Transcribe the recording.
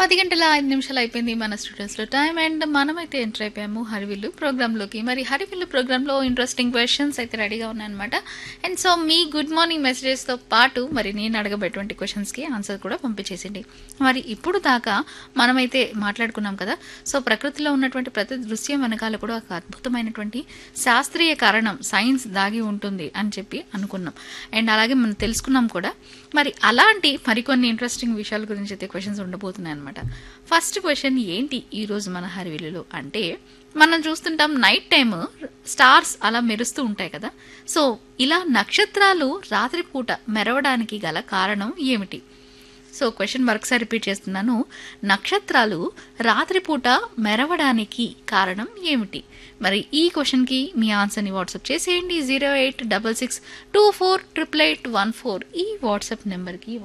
పది గంటల ఐదు నిమిషాలు అయిపోయింది మన స్టూడెంట్స్లో టైం అండ్ మనమైతే ఎంటర్ అయిపోయాము హరివిల్లు ప్రోగ్రాంలోకి మరి హరివిల్లు ప్రోగ్రాంలో ఇంట్రెస్టింగ్ క్వశ్చన్స్ అయితే రెడీగా ఉన్నాయన్నమాట అండ్ సో మీ గుడ్ మార్నింగ్ మెసేజెస్తో పాటు మరి నేను అడగబెటువంటి క్వశ్చన్స్కి ఆన్సర్ కూడా పంపించేసింది మరి ఇప్పుడు దాకా మనమైతే మాట్లాడుకున్నాం కదా సో ప్రకృతిలో ఉన్నటువంటి ప్రతి దృశ్యం వెనకాల కూడా ఒక అద్భుతమైనటువంటి శాస్త్రీయ కారణం సైన్స్ దాగి ఉంటుంది అని చెప్పి అనుకున్నాం అండ్ అలాగే మనం తెలుసుకున్నాం కూడా మరి అలాంటి మరికొన్ని ఇంట్రెస్టింగ్ విషయాల గురించి అయితే క్వశ్చన్స్ ఉండబోతున్నాయి అనమాట ఫస్ట్ క్వశ్చన్ ఏంటి ఈరోజు మన హరివిల్లులో అంటే మనం చూస్తుంటాం నైట్ టైం స్టార్స్ అలా మెరుస్తూ ఉంటాయి కదా సో ఇలా నక్షత్రాలు రాత్రిపూట మెరవడానికి గల కారణం ఏమిటి సో క్వశ్చన్ మరొకసారి రిపీట్ చేస్తున్నాను నక్షత్రాలు రాత్రిపూట మెరవడానికి కారణం ఏమిటి మరి ఈ క్వశ్చన్కి మీ ఆన్సర్ని వాట్సాప్ చేసేయండి zero eight double six two four triple eight one four ఈ వాట్సాప్ నెంబర్కి